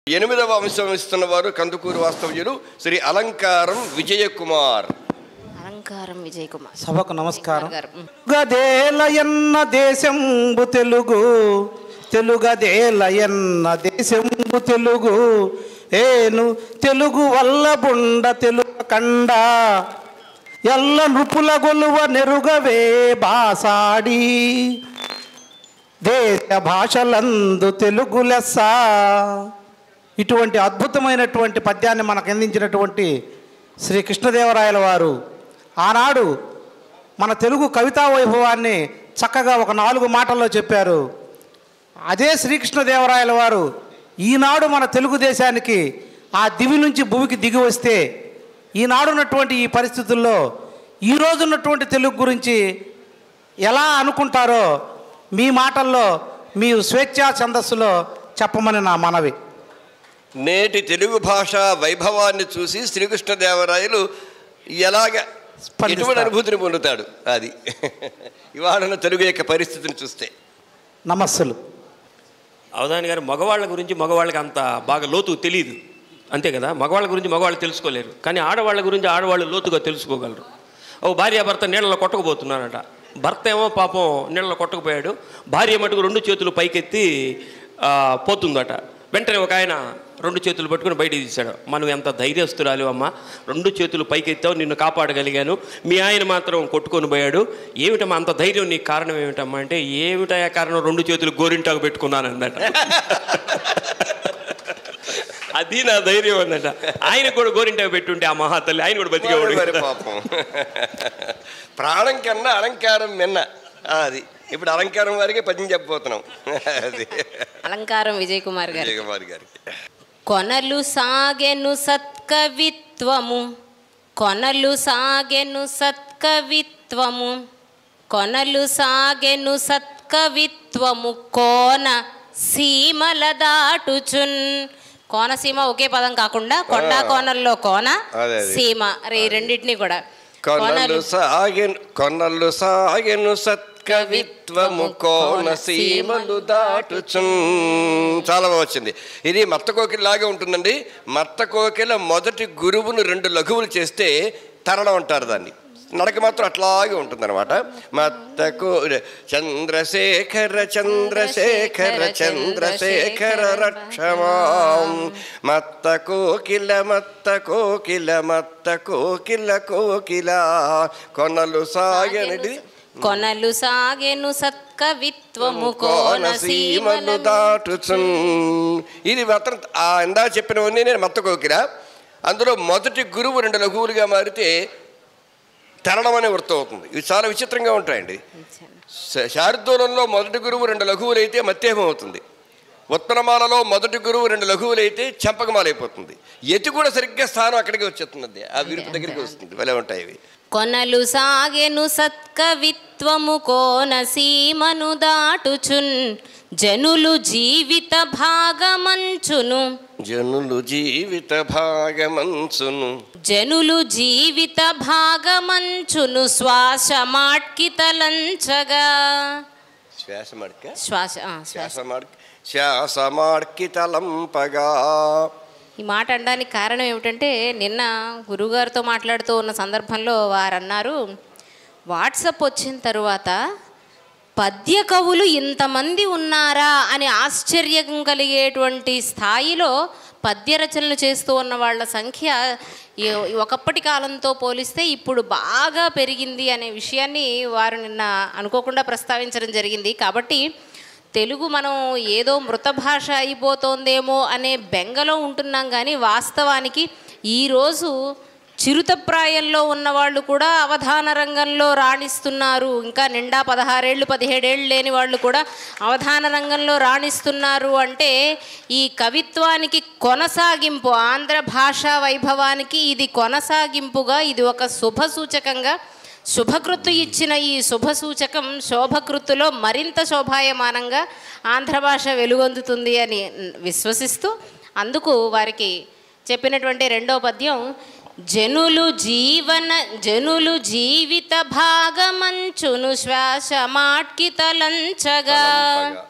ఎనిమిదవ అంశం ఇస్తున్న వారు కందుకూరు వాస్తవ్యులు శ్రీ అలంకారం విజయకుమార్ అలంకారం విజయ్ కుమార్ సభకు నమస్కారం గారు ఉమ్. గదేలయన్న దేశంబు తెలుగు తెలుగదేలయన్న దేశంబు తెలుగు ఏను తెలుగు వల్ల బుండ తెలుగు కండ ఎల్ల నృపుల గొలువ నెరుగవే బాసాడి దేశ భాషలందు తెలుగు లెస్స ఇటువంటి అద్భుతమైనటువంటి పద్యాన్ని మనకు అందించినటువంటి శ్రీ కృష్ణదేవరాయల వారు ఆనాడు మన తెలుగు కవితా వైభవాన్ని చక్కగా ఒక నాలుగు మాటల్లో చెప్పారు అదే శ్రీకృష్ణదేవరాయల వారు ఈనాడు మన తెలుగుదేశానికి ఆ దివి నుంచి భూమికి దిగి వస్తే ఈనాడు ఉన్నటువంటి ఈ పరిస్థితుల్లో ఈ రోజు ఉన్నటువంటి తెలుగు గురించి ఎలా అనుకుంటారో మీ మాటల్లో మీ స్వేచ్ఛా ఛందస్సులో చెప్పమని నా మనవి నేటి తెలుగు భాష వైభవాన్ని చూసి శ్రీకృష్ణదేవరాయలు ఎలాగ స్పందిస్తారు. ఎటువంటి అనుభూతిని పొందుతాడు అది ఇవాళ ఉన్న తెలుగు యొక్క పరిస్థితిని చూస్తే నమస్సులు అవధాని గారు మగవాళ్ళ గురించి మగవాళ్ళకి అంత బాగా లోతు తెలియదు అంతే కదా మగవాళ్ళ గురించి మగవాళ్ళు తెలుసుకోలేరు కానీ ఆడవాళ్ళ గురించి ఆడవాళ్ళు లోతుగా తెలుసుకోగలరు ఓ భార్య భర్త నీళ్ళలో కొట్టకపోతున్నారట భర్త ఏమో పాపం నీళ్ళలో కొట్టకపోయాడు భార్య మటుకు రెండు చేతులు పైకెత్తి ఆ, పోతుందట వెంటనే ఒక ఆయన రెండు చేతులు పట్టుకుని బయటికి తీశాడు మనం ఎంత ధైర్యస్తురాలు అమ్మ రెండు చేతులు పైకెత్తావు నిన్ను కాపాడగలిగాను మీ ఆయన మాత్రం కొట్టుకొని పోయాడు ఏమిటమ్మా అంత ధైర్యం నీకు కారణం ఏమిటమ్మా అంటే ఏమిటా కారణం రెండు చేతులు గోరింటాకు పెట్టుకున్నాను అందట అది నా ధైర్యం అన్నట ఆయన కూడా గోరింటాకు పెట్టుంటే ఆ మహాతల్లి ఆయన కూడా మరి బతికేవాడు పాపం ప్రాణం కన్నా అలంకారం మిన్న అది ఇప్పుడు అలంకారం వారికి పద్యం చెప్పబోతున్నాం అది అలంకారం విజయ్ కుమార్ గారు విజయకుమార్ గారికి కొనలు సాగెను సత్కవిత్వము కొనలు సాగెను సత్కవిత్వము కొనలు సాగెను సత్కవిత్వము కోన సీమల దాటుచున్ కోనసీమ ఒకే పదం కాకుండా కొండా కోనల్లో కోన అదే, అదే. సీమ ఈ రెండింటిని కూడా కొనలు సాగెను కొనలు సాగెను సత్కవిత్వము కోన సీమలు దాటుచున్ చాలా బాగా వచ్చింది ఇది మత్త కోకిలాగే ఉంటుందండి మత్త కోకిల మొదటి గురువును రెండు లఘువులు చేస్తే తరడం అంటారు దాన్ని నడక మాత్రం అట్లాగే ఉంటుందన్నమాట మత్తకు చంద్రశేఖర చంద్రశేఖర చంద్రశేఖర రక్షమాం మత్త కోకిల మత్త కోకిల మత్త కోకిల కోకిల కొనలు సాగనిది కొనలు సాగెను సత్కవిత్వము కోన సీమలు కోనసీమలు దాటుచున్ ఇది మాత్రం ఆ ఇందా చెప్పినవన్నీ నేను మత్త కోకిల అందులో మొదటి గురువు రెండు లఘువులుగా మారితే తరణం అనే వృత్తం అవుతుంది ఇవి చాలా విచిత్రంగా ఉంటాయండి శ- శార్దూలంలో మొదటి గురువు రెండు లఘువులైతే మత్తేహం అవుతుంది ఉత్తరమాలలో మొదటి గురువు రెండు లఘువులైతే చంపకమాల అయిపోతుంది ఎతి కూడా సరిగ్గా స్థానం అక్కడికి వచ్చేస్తుంది ఆ విరుపు దగ్గరికి వస్తుంది భలే ఉంటాయి ఇవి కొనలు సాగెను సత్కవిత్వము కోనసీమను దాటుచున్ జనులు జీవిత భాగమంచును జనులు జీవిత భాగమంచును జనులు జీవిత భాగమంచును శ్వాస మాట్కితలంచగా శ్వాస మడక శ్వాస ఆ, శ్వాస శ్వాస మడక శ్వాస మార్కితలంపగా ఈ మాట అనడానికి కారణం ఏమిటంటే నిన్న గురుగారితో మాట్లాడుతూ ఉన్న సందర్భంలో వారు అన్నారు వాట్సప్ వచ్చిన తరువాత పద్య కవులు ఇంతమంది ఉన్నారా అని ఆశ్చర్యం కలిగేటువంటి స్థాయిలో పద్య రచనలు చేస్తూ ఉన్న వాళ్ళ సంఖ్య ఈ- ఒకప్పటి కాలంతో పోలిస్తే ఇప్పుడు బాగా పెరిగింది అనే విషయాన్ని వారు నిన్న అనుకోకుండా ప్రస్తావించడం జరిగింది కాబట్టి తెలుగు మనం ఏదో మృత భాష అయిపోతోందేమో అనే బెంగలో ఉంటున్నాం కానీ వాస్తవానికి ఈరోజు చిరుతప్రాయంలో ఉన్నవాళ్ళు కూడా అవధాన రంగంలో రాణిస్తున్నారు ఇంకా నిండా పదహారేళ్ళు పదిహేడేళ్ళు లేని వాళ్ళు కూడా అవధాన రంగంలో రాణిస్తున్నారు అంటే ఈ కవిత్వానికి కొనసాగింపు ఆంధ్ర భాషా వైభవానికి ఇది కొనసాగింపుగా ఇది ఒక శుభ సూచకంగా శుభకృత్తు ఇచ్చిన ఈ శుభ సూచకం శోభకృత్తులో మరింత శోభాయమానంగా ఆంధ్ర భాష వెలుగొందుతుంది అని విశ్వసిస్తూ అందుకు వారికి చెప్పినటువంటి రెండో పద్యం జనులు జీవన జనులు జీవిత భాగమంచును శ్వాస మాట్కితలంచగా